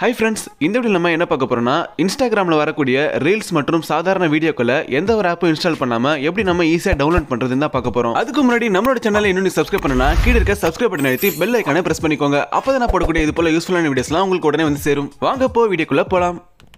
hi friends இந்த video நம்ம என்ன பார்க்க போறோம்னா இன்ஸ்டாகிராமில் வரக்கூடிய ரீல்ஸ் மற்றும் சாதாரண வீடியோக்களை எந்த ஒரு ஆப்பும் இன்ஸ்டால் பண்ணாம எப்படி நம்ம ஈஸியாக டவுன்லோட் பண்றதுன்னு தான் பார்க்க போறோம் அதுக்கு முன்னாடி நம்மளோட சேனலை இன்னும் சப்ஸ்கிரைப் பண்ணனா கீழே இருக்க சப்ஸ்கிரைப் பட்டன் அழுத்தி பெல் ஐக்கானை பிரஸ் பண்ணிக்கோங்க அப்பதான் நான் போடக்கூடிய இது போல யூஸ்ஃபுல்லான வீடியோஸ்லாம் உங்களுக்கு உடனே வந்து சேரும் வாங்க போ வீடியோக்குள்ள போலாம்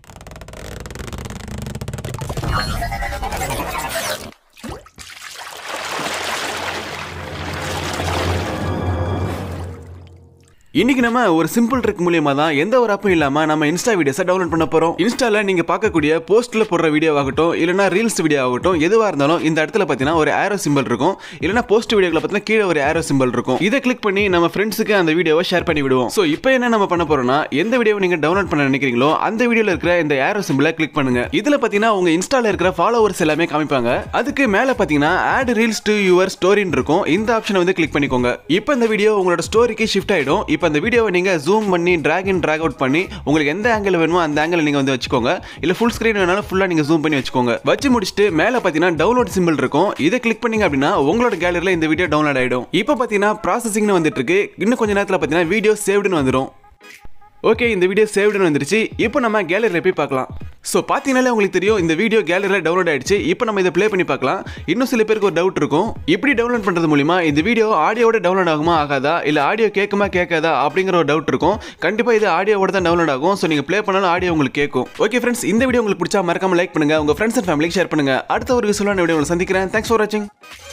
இன்னைக்கு நம்ம ஒரு சிம்பிள் ட்ரிக் மூலியமா தான் எந்த ஒரு ஆப்பும் இல்லாம நம்ம இன்ஸ்டா வீடியோஸை டவுன்லோட் பண்ண போறோம் இன்ஸ்டால நீங்க பார்க்கக்கூடிய போஸ்ட்ல போடுற வீடியோ ஆகட்டும் இல்லனா ரீல்ஸ் வீடியோ ஆகட்டும் எதுவா இருந்தாலும் இந்த இடத்துல பாத்தீங்கன்னா ஒரு ஆரோ சிம்பிள் இருக்கும் இல்லனா போஸ்ட் வீடியோக்களை பார்த்தீங்கன்னா கீழே ஒரு ஆரோ சிம்பிள் இருக்கும் இதை கிளிக் பண்ணி நம்ம ஃப்ரெண்ட்ஸுக்கு அந்த வீடியோவை ஷேர் பண்ணி விடுவோம் ஸோ இப்போ என்ன நம்ம பண்ண போறோம்னா எந்த வீடியோவை நீங்க டவுன்லோட் பண்ண நினைக்கிறீங்களோ அந்த வீடியோல இருக்கிற இந்த ஆரோ சிம்பிளை கிளிக் பண்ணுங்க இதுல பாத்தீங்கன்னா உங்க இன்ஸ்டால இருக்கிற ஃபாலோவர்ஸ் எல்லாமே காமிப்பாங்க அதுக்கு மேல பாத்தீங்கன்னா ஆட் ரீல்ஸ் டு யுவர் ஸ்டோரின்னு இருக்கும் இந்த ஆப்ஷனை வந்து கிளிக் பண்ணிக்கோங்க இப்போ இந்த வீடியோ உங்களோட ஸ்டோரிக்கு ஷிஃப்ட் ஆயிடும் இப்போ அந்த வீடியோவை நீங்க ஜூம் பண்ணி டிராக் இன் டிராக் அவுட் பண்ணி உங்களுக்கு எந்த ஆங்கிள் வேணுமோ அந்த ஆங்கிள் நீங்க வந்து வச்சுக்கோங்க இல்ல ஃபுல் ஸ்கிரீன் வேணாலும் ஃபுல்லா நீங்க ஜூம் பண்ணி வச்சுக்கோங்க வச்சு முடிச்சுட்டு மேல பாத்தீங்கன்னா டவுன்லோட் சிம்பிள் இருக்கும் இதை கிளிக் பண்ணீங்க அப்படின்னா உங்களோட கேலரியில இந்த வீடியோ டவுன்லோட் ஆயிடும் இப்போ பாத்தீங்கன்னா ப்ராசஸிங்னு வந்துட்டு இருக்கு இன்னும் கொஞ்ச நேரத்தில் பாத்தீங்கன்னா வீடியோ சேவ்டுன்னு வந்துடும் ஓகே இந்த வீடியோ சேவ்டுன்னு வந்துருச்சு இப்போ நம்ம கேலரியில் போய் பார்க்கலாம் ஸோ பார்த்தீங்கனாலே உங்களுக்கு தெரியும் இந்த வீடியோ கேலரியில் டவுன்லோட் ஆயிடுச்சு இப்போ நம்ம இதை ப்ளே பண்ணி பார்க்கலாம் இன்னும் சில பேருக்கு ஒரு டவுட் இருக்கும் இப்படி டவுன்லோட் பண்ணுறது மூலிமா இந்த வீடியோ ஆடியோட டவுன்லோட் ஆகுமா ஆகாதா இல்லை ஆடியோ கேட்குமா கேட்காதா அப்படிங்கிற ஒரு டவுட் இருக்கும் கண்டிப்பாக இது ஆடியோவோட தான் டவுன்லோட் ஆகும் ஸோ நீங்கள் ப்ளே பண்ணாலும் ஆடியோ உங்களுக்கு கேட்கும் ஓகே ஃப்ரெண்ட்ஸ் இந்த வீடியோ உங்களுக்கு பிடிச்சா மறக்காம லைக் பண்ணுங்க உங்கள் ஃப்ரெண்ட்ஸ் அண்ட் ஃபேமிலிக்கு ஷேர் பண்ணுங்க அடுத்த ஒரு யூஸ்ஃபுல்லான வீடியோ உங்களை சந்திக்கிறேன் தேங்க்ஸ் ஃபார் வாட்சிங்